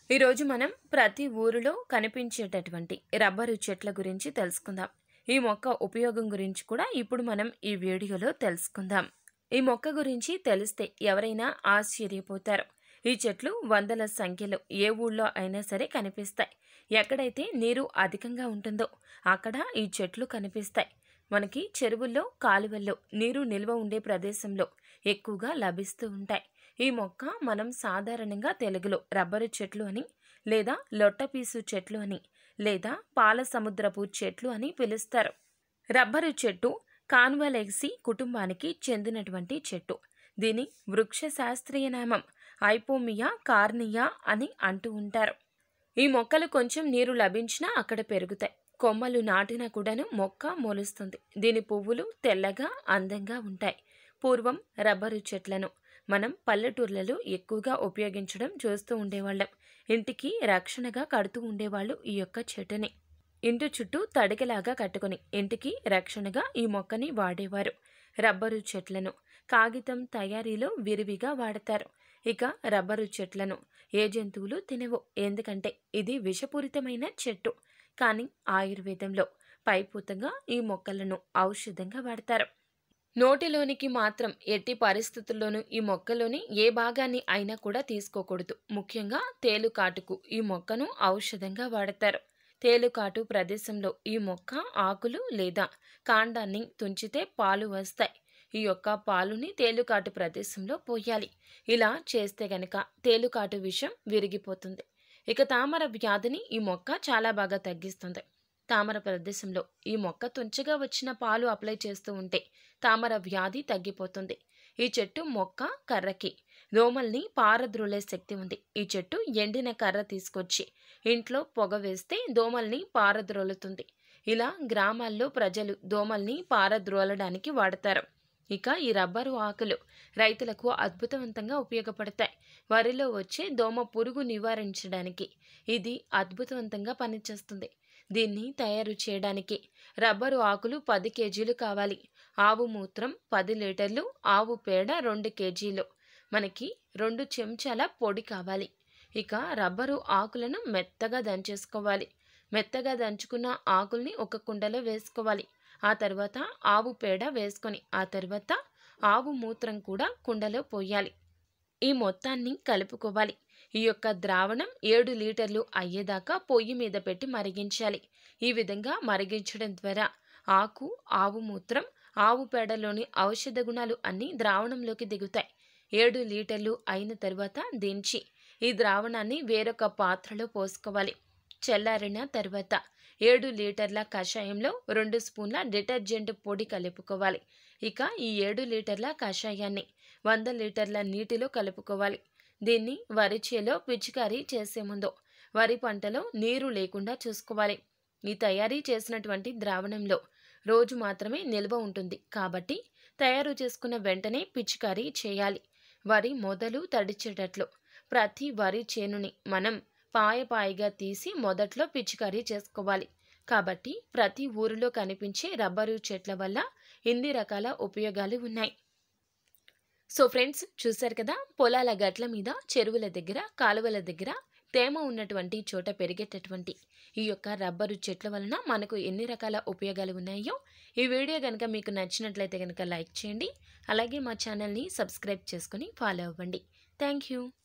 ఈరోజు మనం ప్రతి ఊరిలో కనిపించేటటువంటి రబ్బరు చెట్ల గురించి తెలుసుకుందాం ఈ మొక్క ఉపయోగం గురించి కూడా ఇప్పుడు మనం ఈ వీడియోలో తెలుసుకుందాం ఈ మొక్క గురించి తెలిస్తే ఎవరైనా ఆశ్చర్యపోతారు ఈ చెట్లు వందల సంఖ్యలో ఏ ఊళ్ళో అయినా సరే కనిపిస్తాయి ఎక్కడైతే నీరు అధికంగా ఉంటుందో అక్కడ ఈ చెట్లు కనిపిస్తాయి మనకి చెరువుల్లో కాలువల్లో నీరు నిల్వ ఉండే ప్రదేశంలో ఎక్కువగా లభిస్తూ ఉంటాయి ఈ మొక్క మనం సాధారణంగా తెలుగులో రబ్బరు చెట్లు అని లేదా లొట్టపీసు చెట్లు అని లేదా పాల సముద్రపు చెట్లు అని పిలుస్తారు రబ్బరు చెట్టు కాన్వలెక్సీ కుటుంబానికి చెందినటువంటి చెట్టు దీని వృక్ష శాస్త్రీయ నామం ఐపోమియా కార్నియా అని అంటూ ఉంటారు ఈ మొక్కలు కొంచెం నీరు లభించినా అక్కడ పెరుగుతాయి కొమ్మలు నాటినా కూడాను మొక్క మొలుస్తుంది దీని పువ్వులు తెల్లగా అందంగా ఉంటాయి పూర్వం రబ్బరు చెట్లను మనం పల్లెటూర్లలో ఎక్కువగా ఉపయోగించడం చూస్తూ ఉండేవాళ్ళం ఇంటికి రక్షణగా కడుతూ ఉండేవాళ్ళు ఈ యొక్క చెట్టుని ఇంటి చుట్టూ తడికలాగా కట్టుకుని ఇంటికి రక్షణగా ఈ మొక్కని వాడేవారు రబ్బరు చెట్లను కాగితం తయారీలో విరివిగా వాడతారు ఇక రబ్బరు చెట్లను ఏ జంతువులు తినవు ఎందుకంటే ఇది విషపూరితమైన చెట్టు కానీ ఆయుర్వేదంలో పైపూతంగా ఈ మొక్కలను ఔషధంగా వాడతారు నోటిలోనికి మాత్రం ఎట్టి పరిస్థితుల్లోనూ ఈ మొక్కలోని ఏ భాగాన్ని అయినా కూడా తీసుకోకూడదు ముఖ్యంగా తేలుకాటుకు ఈ మొక్కను ఔషధంగా వాడతారు తేలుకాటు ప్రదేశంలో ఈ మొక్క ఆకులు లేదా కాండాన్ని తుంచితే పాలు వస్తాయి ఈ యొక్క పాలుని తేలుకాటు ప్రదేశంలో పోయాలి ఇలా చేస్తే గనక తేలుకాటు విషం విరిగిపోతుంది ఇక తామర వ్యాధిని ఈ మొక్క చాలా బాగా తగ్గిస్తుంది తామర ప్రదేశంలో ఈ మొక్క తుంచగా వచ్చిన పాలు అప్లై చేస్తూ ఉంటే తామర వ్యాధి తగ్గిపోతుంది ఈ చెట్టు మొక్క కర్రకి దోమల్ని పారద్రోలే శక్తి ఉంది ఈ చెట్టు ఎండిన కర్ర తీసుకొచ్చి ఇంట్లో పొగ వేస్తే దోమల్ని పారద్రోలుతుంది ఇలా గ్రామాల్లో ప్రజలు దోమల్ని పారద్రోలడానికి వాడతారు ఇక ఈ రబ్బరు ఆకులు రైతులకు అద్భుతవంతంగా ఉపయోగపడతాయి వరిలో వచ్చే దోమ పురుగు నివారించడానికి ఇది అద్భుతవంతంగా పనిచేస్తుంది దీన్ని తయారు చేయడానికి రబ్బరు ఆకులు పది కేజీలు కావాలి ఆవు మూత్రం పది లీటర్లు ఆవు పేడ రెండు కేజీలు మనకి రెండు చెంచాల పొడి కావాలి ఇక రబ్బరు ఆకులను మెత్తగా దంచేసుకోవాలి మెత్తగా దంచుకున్న ఆకుల్ని ఒక కుండలో వేసుకోవాలి ఆ తర్వాత ఆవు పేడ వేసుకొని ఆ తర్వాత ఆవు మూత్రం కూడా కుండలో పోయాలి ఈ మొత్తాన్ని కలుపుకోవాలి ఈ యొక్క ద్రావణం ఏడు లీటర్లు అయ్యేదాకా పొయ్యి మీద పెట్టి మరిగించాలి ఈ విధంగా మరిగించడం ద్వారా ఆకు ఆవు మూత్రం ఆవు పేడలోని ఔషధ గుణాలు అన్నీ ద్రావణంలోకి దిగుతాయి ఏడు లీటర్లు అయిన తర్వాత దించి ఈ ద్రావణాన్ని వేరొక పాత్రలో పోసుకోవాలి చల్లారిన తర్వాత ఏడు లీటర్ల కషాయంలో రెండు స్పూన్ల డిటర్జెంట్ పొడి కలుపుకోవాలి ఇక ఈ ఏడు లీటర్ల కషాయాన్ని వంద లీటర్ల నీటిలో కలుపుకోవాలి దీన్ని వరి చేలో పిచికారీ చేసే ముందు వరి పంటలో నీరు లేకుండా చూసుకోవాలి ఈ తయారీ చేసినటువంటి ద్రావణంలో రోజు మాత్రమే నిల్వ ఉంటుంది కాబట్టి తయారు చేసుకున్న వెంటనే పిచికారీ చేయాలి వరి మొదలు తడిచేటట్లు ప్రతి వరి చేనుని మనం పాయపాయగా తీసి మొదట్లో పిచికారీ చేసుకోవాలి కాబట్టి ప్రతి ఊరిలో కనిపించే రబ్బరు చెట్ల వల్ల ఇన్ని రకాల ఉపయోగాలు ఉన్నాయి సో ఫ్రెండ్స్ చూశారు కదా పొలాల గట్ల మీద చెరువుల దగ్గర కాలువల దగ్గర తేమ ఉన్నటువంటి చోట పెరిగేటటువంటి ఈ యొక్క రబ్బరు చెట్ల వలన మనకు ఎన్ని రకాల ఉపయోగాలు ఉన్నాయో ఈ వీడియో కనుక మీకు నచ్చినట్లయితే కనుక లైక్ చేయండి అలాగే మా ఛానల్ని సబ్స్క్రైబ్ చేసుకొని ఫాలో అవ్వండి థ్యాంక్ యూ